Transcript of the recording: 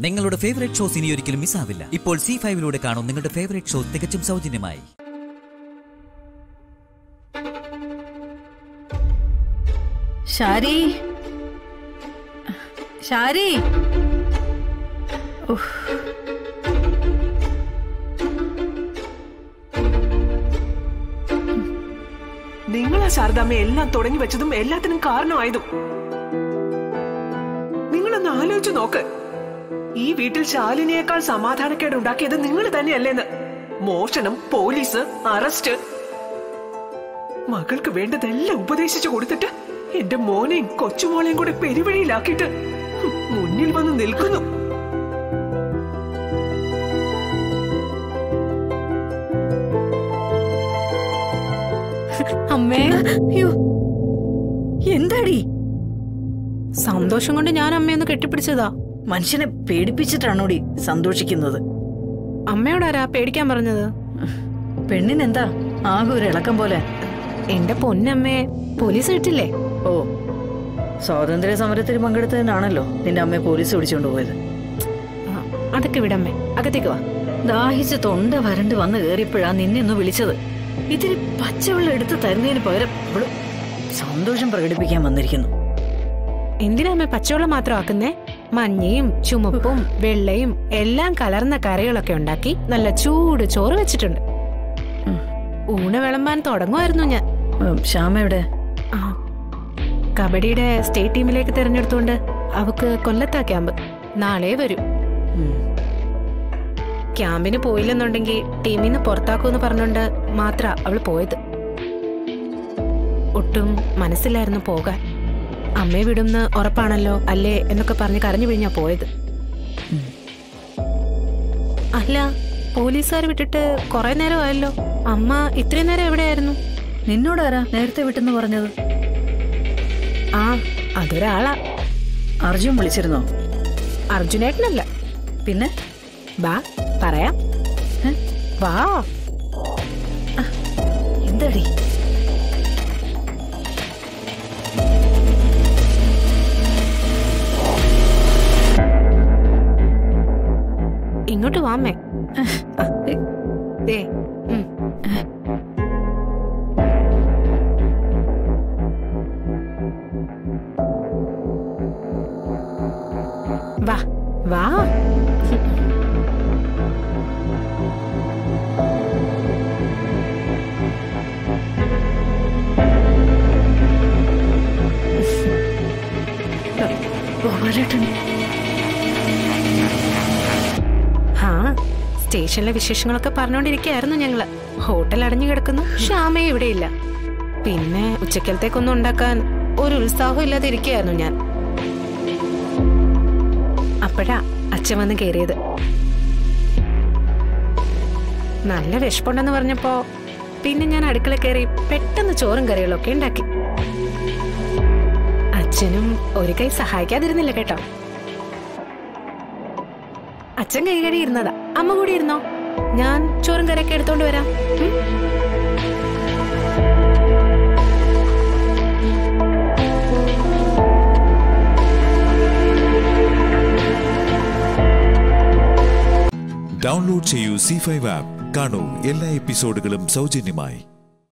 നിങ്ങളുടെ favourite shows ഇനി ഒരിക്കലും മിസ്സാവില്ല ഇപ്പോൾ സി ഫൈവിലൂടെ കാണും നിങ്ങളുടെ ഫേവറേറ്റ് ഷോ തികച്ചും സൗജന്യമായി ഷാരി ഷാരി ഉഫ്. നിങ്ങളാ ശാരദാമ്മ എല്ലാം തുടങ്ങി വെച്ചതും എല്ലാത്തിനും കാരണമായതും നിങ്ങളൊന്ന് ആലോചിച്ചു നോക്ക് ഈ വീട്ടിൽ ശാലിനിയേക്കാൾ സമാധാനക്കേട് ഉണ്ടാക്കിയത് നിങ്ങൾ തന്നെയല്ലേന്ന് മോഷണം പോലീസ് അറസ്റ്റ് മകൾക്ക് വേണ്ടതെല്ലാം ഉപദേശിച്ചു കൊടുത്തിട്ട് എന്റെ മോനെയും കൊച്ചുമോളെയും കൂടെ പെരുവഴിയിലാക്കിയിട്ട് ഹും, മുന്നിൽ വന്ന് നിൽക്കുന്നു അമ്മേ അയ്യോ എന്താടി സന്തോഷം കൊണ്ട് ഞാൻ അമ്മയൊന്ന് കെട്ടിപ്പിടിച്ചതാ മനുഷ്യനെ പേടിപ്പിച്ചിട്ടാണോടി സന്തോഷിക്കുന്നത് അമ്മയോടാരാ പേടിക്കാൻ പറഞ്ഞത് പെണ്ണിനെന്താ ആകെ ഒരു ഇളക്കം പോലെ എന്റെ പൊന്നമ്മേ പോലീസ് കിട്ടില്ലേ ഓ സ്വാതന്ത്ര്യ സമരത്തിൽ പങ്കെടുത്തതിനാണല്ലോ നിന്റെ അമ്മയെ പോലീസ് പിടിച്ചോണ്ട് പോയത് ആ, അതൊക്കെ വിടമ്മേ അകത്തേക്ക് വാ ദാഹിച്ച് തൊണ്ട വരണ്ട് വന്ന് കയറിയപ്പോഴാ നിന്നെ ഒന്ന് വിളിച്ചത് ഇതിന് പച്ചവെള്ളം എടുത്ത് തരുന്നതിന് പകരം അവള് സന്തോഷം പ്രകടിപ്പിക്കാൻ വന്നിരിക്കുന്നു എന്തിനാ അമ്മ പച്ചവെള്ളം മാത്രം ആക്കുന്നേ മഞ്ഞയും ചുമപ്പും വെള്ളയും എല്ലാം കലർന്ന കറികളൊക്കെ ഉണ്ടാക്കി നല്ല ചൂട് ചോറ് വെച്ചിട്ടുണ്ട് ഉം. ഊണ് വിളമ്പാൻ തുടങ്ങുമായിരുന്നു ഞാൻ ഉം, ശ്യാമ എവിടെ ആ, കബഡിയുടെ സ്റ്റേറ്റ് ടീമിലേക്ക് തിരഞ്ഞെടുത്തുകൊണ്ട് അവക്ക് കൊല്ലത്താ ക്യാമ്പ് നാളെ വരും ഉം. ക്യാമ്പിന് പോയില്ലെന്നുണ്ടെങ്കിൽ ടീമിൽ നിന്ന് പുറത്താക്കുമെന്ന് പറഞ്ഞുകൊണ്ട് മാത്ര അവൾ പോയത് ഒട്ടും മനസ്സിലായിരുന്നു പോകാൻ അമ്മയെ വിടുന്ന് ഉറപ്പാണല്ലോ അല്ലേ എന്നൊക്കെ പറഞ്ഞ് കരഞ്ഞു പിഴിഞ്ഞാ പോയത് അല്ല പോലീസുകാർ വിട്ടിട്ട് കുറെ നേരമായല്ലോ അമ്മ ഇത്രയും നേരം എവിടെയായിരുന്നു നിന്നോടാരാ നേരത്തെ വിട്ടെന്ന് പറഞ്ഞത് ആ അതൊരാളാ അർജുൻ വിളിച്ചിരുന്നോ അർജുനേട്ടനല്ല പിന്നെ ബാ പറയാം ഏ? വാ എന്താടി ഇങ്ങോട്ട് വാമ്മേ ദേ ഉം. വാ വാ ഗോപാലേട്ടൻ ആ സ്റ്റേഷനിലെ വിശേഷങ്ങളൊക്കെ പറഞ്ഞുകൊണ്ടിരിക്കുകയായിരുന്നു ഞങ്ങള് ഹോട്ടൽ അടഞ്ഞു കിടക്കുന്നു ഷ്യാമയെ ഇവിടെയില്ല പിന്നെ ഉച്ചക്കലത്തേക്കൊന്നും ഉണ്ടാക്കാൻ ഒരു ഉത്സാഹം ഇല്ലാതെ ഇരിക്കുകയായിരുന്നു ഞാൻ അപ്പോഴാ അച്ഛൻ വന്ന് കയറിയത് നല്ല വിശപ്പുണ്ടെന്ന് പറഞ്ഞപ്പോ പിന്നെ ഞാൻ അടുക്കള കയറി പെട്ടെന്ന് ചോറും കറികളൊക്കെ ഉണ്ടാക്കി അച്ഛനും ഒരു കൈ സഹായിക്കാതിരുന്നില്ല കേട്ടോ അച്ഛൻ കൈകടി ഇരുന്നതാ അമ്മ കൂടി ഇരുന്നോ ഞാൻ ചോറും കറിയൊക്കെ എടുത്തോണ്ട് വരാം ഉം? ഡൗൺലോഡ് ചെയ്യൂ സി ഫൈവ് ആപ്പ് കാണൂ എല്ലാ എപ്പിസോഡുകളും സൗജന്യമായി